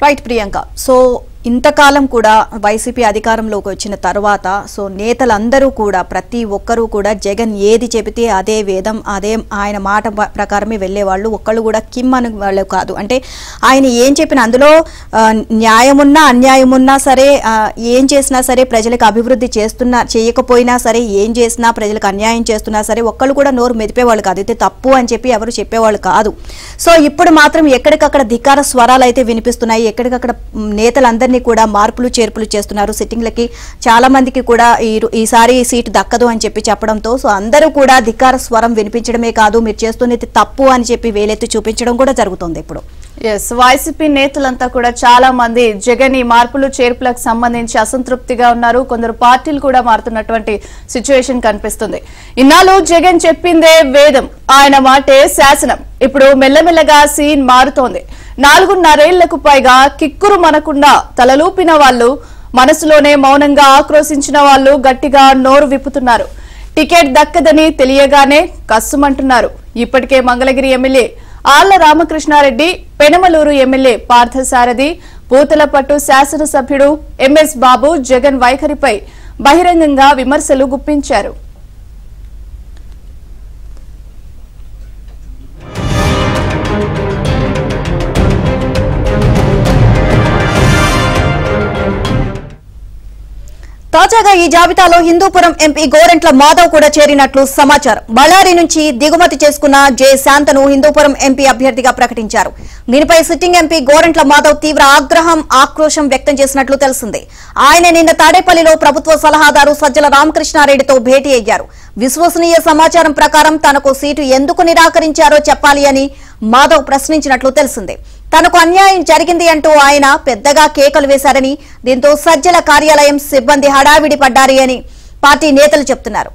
Right Priyanka so ఇంతకాలం కూడా YCP అధికారంలోకి వచ్చిన తర్వాత సో నేతలందరూ కూడా ప్రతి ఒక్కరూ కూడా జగన్ ఏది చెబితే అదే వేదం అదే ఆయన మాట ప- ప్రకారమే వెళ్ళేవాళ్ళు ఒక్కళ్ళు కూడా కిమ్ అని వాళ్ళు కాదు అంటే ఆయన ఏం చెప్పిన అందులో ఆ, న్యాయమున్నా అన్యాయమున్నా సరే ఆ, ఏం చేసినా సరే ప్రజలకు అభివృద్ధి చేస్తున్నా చేయకపోయినా సరే ఏం చేసినా ప్రజలకు అన్యాయం చేస్తున్నా సరే ఒక్కళ్ళు కూడా నోరు మెదిపేవాళ్ళు కాదు ఇది తప్పు అని చెప్పి ఎవరు చెప్పేవాళ్ళు కాదు సో ఇప్పుడు మాత్రం ఎక్కడికక్కడ ధిక్కార స్వరాలు అయితే వినిపిస్తున్నాయి ఎక్కడికక్కడ మ్, నేతలందరినీ కూడా మార్పులు చేర్పులు చేస్తున్నారు సిట్టింగ్లకి చాలా మందికి కూడా ఈ ఈసారి సీటు దక్కదు అని చెప్పి చెప్పడంతో సో అందరూ కూడా ధిక్కార స్వరం వినిపించడమే కాదు మీరు చేస్తున్నది తప్పు అని చెప్పి వేలెత్తి చూపించడం కూడా జరుగుతుంది ఇప్పుడు ఎస్ వైసీపీ నేతలంతా కూడా చాలా మంది జగన్ ఈ మార్పులు చేర్పులకు సంబంధించి అసంతృప్తిగా ఉన్నారు కొందరు పార్టీలు కూడా మారుతున్నటువంటి సిచ్యువేషన్ కనిపిస్తుంది ఇన్నాళ్ళు జగన్ చెప్పిందే వేదం ఆయన మాటే శాసనం ఇప్పుడు మెల్లమెల్లగా సీన్ మారుతోంది నాలుగున్నరేళ్లకు పైగా కిక్కురు మనకుండా తలలూపిన వాళ్ళు మనసులోనే మౌనంగా ఆక్రోశించిన వాళ్ళు గట్టిగా నోరు విప్పుతున్నారు టికెట్ దక్కదని తెలియగానే కస్సుమంటున్నారు ఇప్పటికే మంగళగిరి ఎమ్మెల్యే ఆళ్ల రామకృష్ణారెడ్డి పెనమలూరు ఎమ్మెల్యే పార్థసారథి పూతలపట్టు శాసనసభ్యుడు ఎంఎస్ బాబు జగన్ వైఖరిపై బహిరంగంగా విమర్శలు గుప్పించారు తాజాగా ఈ జాబితాలో హిందూపురం ఎంపీ గోరెంట్ల మాధవ్ కూడా చేరినట్లు సమాచారం బళ్ళారి నుంచి దిగుమతి చేసుకున్న జె శాంతను హిందూపురం ఎంపీ అభ్యర్థిగా ప్రకటించారు దీనిపై సిట్టింగ్ ఎంపీ గోరెంట్ల మాధవ్ తీవ్ర ఆగ్రహం ఆక్రోశం వ్యక్తం చేసినట్లు తెలిసింది ఆయన నిన్న తాడేపల్లిలో ప్రభుత్వ సలహాదారు సజ్జల రామకృష్ణారెడ్డితో భేటీ అయ్యారు విశ్వసనీయ సమాచారం ప్రకారం తనకు సీటు ఎందుకు నిరాకరించారో చెప్పాలి అని మాధవ్ ప్రశ్నించినట్లు తెలిసింది తనకు అన్యాయం జరిగింది అంటూ ఆయన పెద్దగా కేకలు వేశారని దీంతో సజ్జల కార్యాలయం సిబ్బంది హడావిడి పడ్డారు అని పార్టీ నేతలు చెప్తున్నారు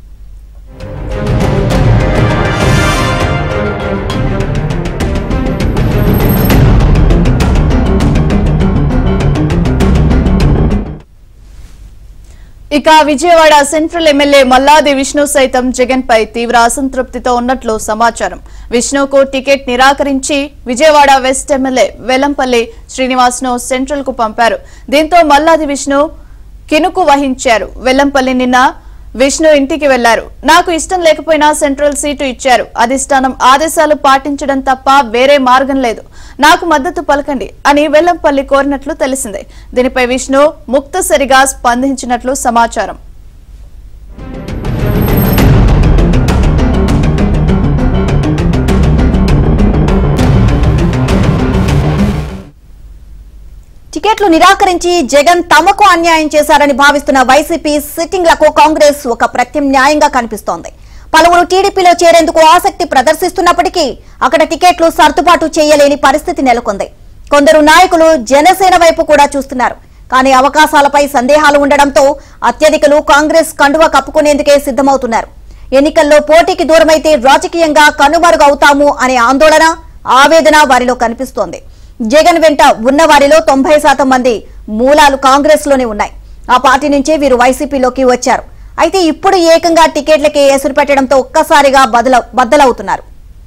ఇక విజయవాడ సెంట్రల్ ఎమ్మెల్యే మల్లాది విష్ణు సైతం జగన్ పై తీవ్ర అసంతృప్తితో ఉన్నట్లు సమాచారం విష్ణుకు టికెట్ నిరాకరించి విజయవాడ వెస్ట్ ఎమ్మెల్యే వెల్లంపల్లి శ్రీనివాస్ ను సెంట్రల్ కు పంపారు దీంతో మల్లాది విష్ణు కినుకు వహించారు వెల్లంపల్లి నిన్న విష్ణు ఇంటికి వెళ్లారు నాకు ఇష్టం లేకపోయినా సెంట్రల్ సీటు ఇచ్చారు అధిష్టానం ఆదేశాలు పాటించడం తప్ప వేరే మార్గం లేదు నాకు మద్దతు పలకండి అని వెల్లంపల్లి కోరినట్లు తెలిసిందే దీనిపై విష్ణు ముక్తసరిగా స్పందించినట్లు సమాచారం టికెట్లు నిరాకరించి జగన్ తమకు అన్యాయం చేశారని భావిస్తున్న వైసీపీ సిట్టింగ్లకు కాంగ్రెస్ ఒక ప్రత్యామ్నాయంగా కనిపిస్తోంది పలువురు టీడీపీలో చేరేందుకు ఆసక్తి ప్రదర్శిస్తున్నప్పటికీ అక్కడ టికెట్లు సర్దుబాటు చేయలేని పరిస్థితి నెలకొంది కొందరు నాయకులు జనసేన వైపు కూడా చూస్తున్నారు కానీ అవకాశాలపై సందేహాలు ఉండడంతో అత్యధికులు కాంగ్రెస్ కండువ కప్పుకునేందుకే సిద్ధమవుతున్నారు ఎన్నికల్లో పోటీకి దూరమైతే రాజకీయంగా కనుమరుగు అవుతాము అనే ఆందోళన ఆవేదన వారిలో కనిపిస్తోంది జగన్ వెంట ఉన్న వారిలో తొంభై శాతం మంది మూలాలు కాంగ్రెస్ లోనే ఉన్నాయి ఆ పార్టీ నుంచే వీరు వైసీపీలోకి వచ్చారు అయితే ఇప్పుడు ఏకంగా టికెట్లకి ఎసురు పెట్టడంతో ఒక్కసారిగా బదల బద్దలవుతున్నారు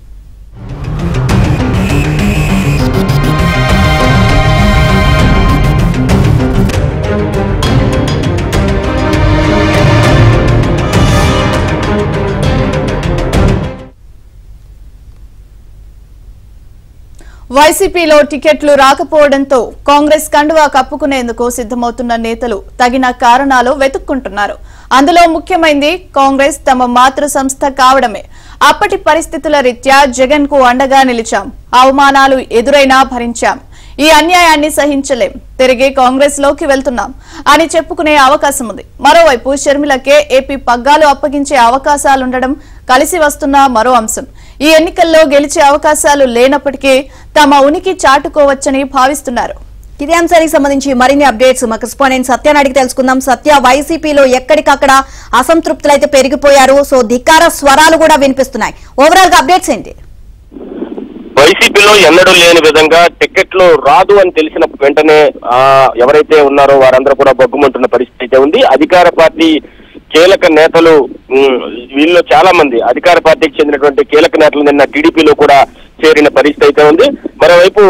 వైసీపీలో టికెట్లు రాకపోవడంతో కాంగ్రెస్ కండువా కప్పుకునేందుకు సిద్ధమవుతున్న నేతలు తగిన కారణాలు వెతుక్కుంటున్నారు అందులో ముఖ్యమైంది కాంగ్రెస్ తమ మాతృ సంస్థ కావడమే అప్పటి పరిస్థితుల రీత్యా జగన్ కు అండగా నిలిచాం అవమానాలు ఎదురైనా భరించాం ఈ అన్యాయాన్ని సహించలేం తిరిగి కాంగ్రెస్ లోకి వెళ్తున్నాం అని చెప్పుకునే అవకాశం ఉంది మరోవైపు షర్మిలకే ఏపీ పగ్గాలు అప్పగించే అవకాశాలుండడం కలిసి వస్తున్న మరో అంశం ఈ ఎన్నికల్లో గెలిచే అవకాశాలు లేనప్పటికీ తమ ఉనికి చాటుకోవచ్చని భావిస్తున్నారు ఇదే అంశానికి సంబంధించి మరిన్ని అప్డేట్స్ మా కరెస్పాండెంట్ సత్యాన్ని అడిగి తెలుసుకుందాం సత్య వైసీపీలో ఎక్కడికక్కడ అసంతృప్తులు అయితే పెరిగిపోయారు సో ధిక్కార స్వరాలు కూడా వినిపిస్తున్నాయి ఓవరాల్ గా అప్డేట్స్ ఏంటి వైసీపీలో ఎన్నడూ లేని విధంగా టికెట్లు రాదు అని తెలిసిన వెంటనే ఆ ఎవరైతే ఉన్నారో వారందరూ కూడా బొగ్గుమంటున్న పరిస్థితి అయితే ఉంది అధికార పార్టీ కీలక నేతలు ఉమ్, వీళ్ళు చాలా మంది అధికార పార్టీకి చెందినటువంటి కీలక నేతలు నిన్న టీడీపీలో కూడా చేరిన పరిస్థితి అయితే ఉంది మరోవైపు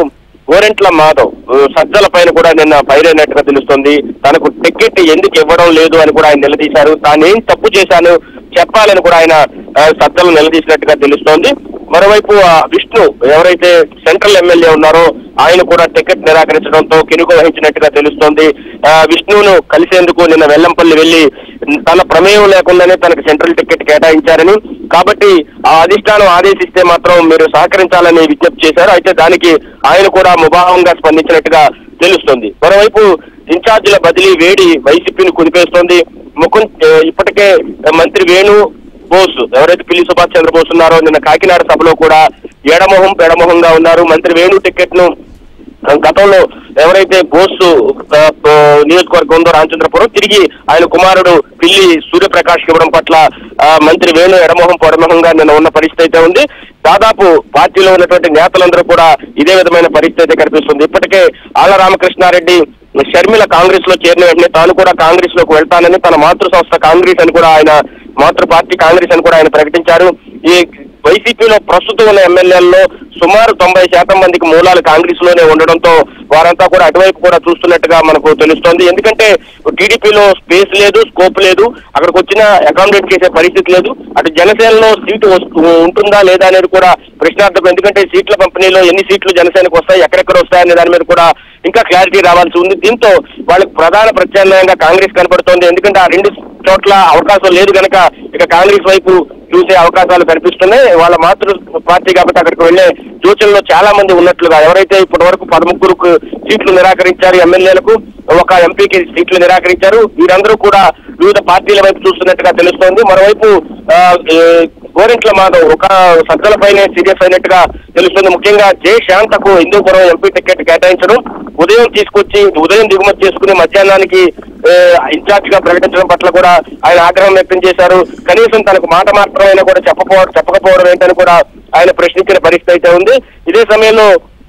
గోరెంట్ల మాధవ్ ఆ, సజ్జల పైన కూడా నిన్న పైరైనట్టుగా తెలుస్తోంది తనకు టికెట్ ఎందుకు ఇవ్వడం లేదు అని కూడా ఆయన నిలదీశారు తానేం తప్పు చేశాను చెప్పాలని కూడా ఆయన ఆ, సజ్జలు నిలదీసినట్టుగా తెలుస్తోంది మరోవైపు ఆ విష్ణు ఎవరైతే సెంట్రల్ ఎమ్మెల్యే ఉన్నారో ఆయన కూడా టికెట్ నిరాకరించడంతో కినుక వహించినట్టుగా తెలుస్తోంది ఆ, విష్ణువును కలిసేందుకు నిన్న వెల్లంపల్లి వెళ్లి తన ప్రమేయం లేకుండానే తనకు సెంట్రల్ టికెట్ కేటాయించారని కాబట్టి ఆ అధిష్టానం ఆదేశిస్తే మాత్రం మీరు సహకరించాలని విజ్ఞప్తి చేశారు అయితే దానికి ఆయన కూడా ముభావంగా స్పందించినట్టుగా తెలుస్తుంది మరోవైపు ఇన్ఛార్జీల బదిలీ వేడి వైసీపీని కుదిపేస్తోంది ముకున్ ఆ, ఇప్పటికే మంత్రి వేణు బోస్ ఎవరైతే పిల్లి సుభాష్ చంద్రబోస్ ఉన్నారో నిన్న కాకినాడ సభలో కూడా ఎడమొహం పెడమొహంగా ఉన్నారు మంత్రి వేణు టికెట్ ను గతంలో ఎవరైతే బోస్ ఆ, ఆ, నియోజకవర్గం ఉందో రామచంద్రపురం తిరిగి ఆయన కుమారుడు పిల్లి సూర్యప్రకాష్ ఇవ్వడం పట్ల ఆ, మంత్రి వేణు ఎడమొహం పొడమొహంగా నిన్న ఉన్న పరిస్థితి అయితే ఉంది దాదాపు పార్టీలో ఉన్నటువంటి నేతలందరూ కూడా ఇదే విధమైన పరిస్థితి అయితే కనిపిస్తుంది ఇప్పటికే ఆళ్ల రామకృష్ణారెడ్డి షర్మిల కాంగ్రెస్ లో చేరిన వెంటనే తాను కూడా కాంగ్రెస్ లోకి వెళ్తానని తన మాతృ సంస్థ కాంగ్రెస్ అని కూడా ఆయన మాతృ పార్టీ కాంగ్రెస్ అని కూడా ఆయన ప్రకటించారు ఈ వైసీపీలో ప్రస్తుతం ఉన్న ఎమ్మెల్యేల్లో సుమారు తొంభై శాతం మందికి మూలాలు కాంగ్రెస్ లోనే ఉండడంతో వారంతా కూడా అటువైపు కూడా చూస్తున్నట్టుగా మనకు తెలుస్తోంది ఎందుకంటే టీడీపీలో స్పేస్ లేదు స్కోప్ లేదు అక్కడికి వచ్చిన అకామిడేట్ చేసే పరిస్థితి లేదు అటు జనసేనలో సీటు వస్తు- ఉంటుందా లేదా అనేది కూడా ప్రశ్నార్థకం ఎందుకంటే సీట్ల పంపిణీలో ఎన్ని సీట్లు జనసేనకు వస్తాయి ఎక్కడెక్కడ వస్తాయనే దాని మీద కూడా ఇంకా క్లారిటీ రావాల్సి ఉంది దీంతో వాళ్ళకి ప్రధాన ప్రత్యామ్నాయంగా కాంగ్రెస్ కనబడుతోంది ఎందుకంటే ఆ రెండు చోట్ల అవకాశం లేదు కనుక ఇక కాంగ్రెస్ వైపు చూసే అవకాశాలు కనిపిస్తున్నాయి వాళ్ళ మాతృ పార్టీ కాబట్టి అక్కడికి వెళ్లే సూచనలో చాలా మంది ఉన్నట్లుగా ఎవరైతే ఇప్పటి వరకు పదముగ్గురుకు సీట్లు నిరాకరించారు ఎమ్మెల్యేలకు ఒక ఎంపీకి సీట్లు నిరాకరించారు వీరందరూ కూడా వివిధ పార్టీల వైపు చూస్తున్నట్టుగా తెలుస్తోంది మరోవైపు ఆ, ఏ, గోరెంట్ల మాధవ్ ఒక సజ్జలపైనే సీరియస్ అయినట్టుగా తెలుస్తుంది ముఖ్యంగా జే శాంతకు హిందూపురం ఎంపీ టికెట్ కేటాయించడం ఉదయం తీసుకొచ్చి ఉదయం దిగుమతి చేసుకుని మధ్యాహ్నానికి ఏ, ఇన్ఛార్జ్ గా ప్రకటించడం పట్ల కూడా ఆయన ఆగ్రహం వ్యక్తం చేశారు కనీసం తనకు మాట మాత్రమైనా కూడా చెప్పకపోవడం చెప్పకపోవడం ఏంటని కూడా ఆయన ప్రశ్నించిన పరిస్థితి అయితే ఉంది ఇదే సమయంలో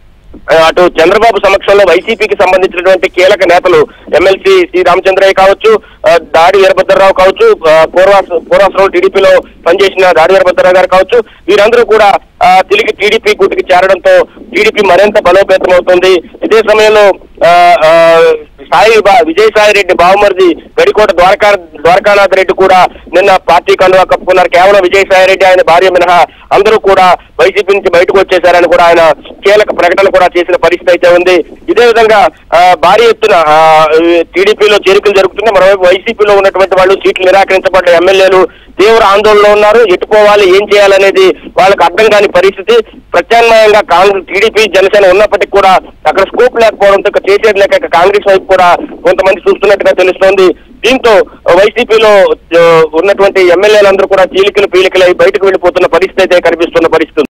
ఆ, అటు చంద్రబాబు సమక్షంలో వైసీపీకి సంబంధించినటువంటి కీలక నేతలు ఎమ్మెల్సీ సి రామచంద్రయ్య కావచ్చు ఆ, దాడి వీరభద్రరావు కావచ్చు ఆ, పూర్వాస పూర్వాసరావు టీడీపీలో పనిచేసిన దాడి వీరభద్రరావు గారు కావచ్చు వీరందరూ కూడా ఆ, తిరిగి టీడీపీ గుటికి చేరడంతో టీడీపీ మరింత బలోపేతం అవుతుంది ఇదే సమయంలో ఆ, ఆ, సాయి బా- విజయసాయి రెడ్డి బావమరిది గడికోట ద్వారకా ద్వారకానాథ్ రెడ్డి కూడా నిన్న పార్టీ కండువా కప్పుకున్నారు కేవలం విజయసాయి రెడ్డి ఆయన భార్య మినహా అందరూ కూడా వైసీపీ నుంచి బయటకు వచ్చేశారని కూడా ఆయన కీలక ప్రకటన కూడా చేసిన పరిస్థితి అయితే ఉంది ఇదే విధంగా ఆ, భారీ ఎత్తున ఆ, టీడీపీలో చేరికలు జరుగుతున్నాయి మరోవైపు వైసీపీలో ఉన్నటువంటి వాళ్ళు సీట్లు నిరాకరించబడ్డ ఎమ్మెల్యేలు తీవ్ర ఆందోళనలో ఉన్నారు ఎట్టుకోవాలి ఏం చేయాలనేది వాళ్ళకి అర్థం కాని పరిస్థితి ప్రత్యామ్నాయంగా కాంగ్రెస్ టీడీపీ జనసేన ఉన్నప్పటికీ కూడా అక్కడ స్కోప్ లేకపోవడంతో ఇక చేసేది లేక ఇక కాంగ్రెస్ వైపు కూడా కొంతమంది చూస్తున్నట్టుగా తెలుస్తోంది దీంతో వైసీపీలో ఆ, ఉన్నటువంటి ఎమ్మెల్యేలందరూ కూడా చీలికలు పీలికలై బయటకు వెళ్ళిపోతున్న పరిస్థితి అయితే కనిపిస్తున్న పరిస్థితి ఉంది.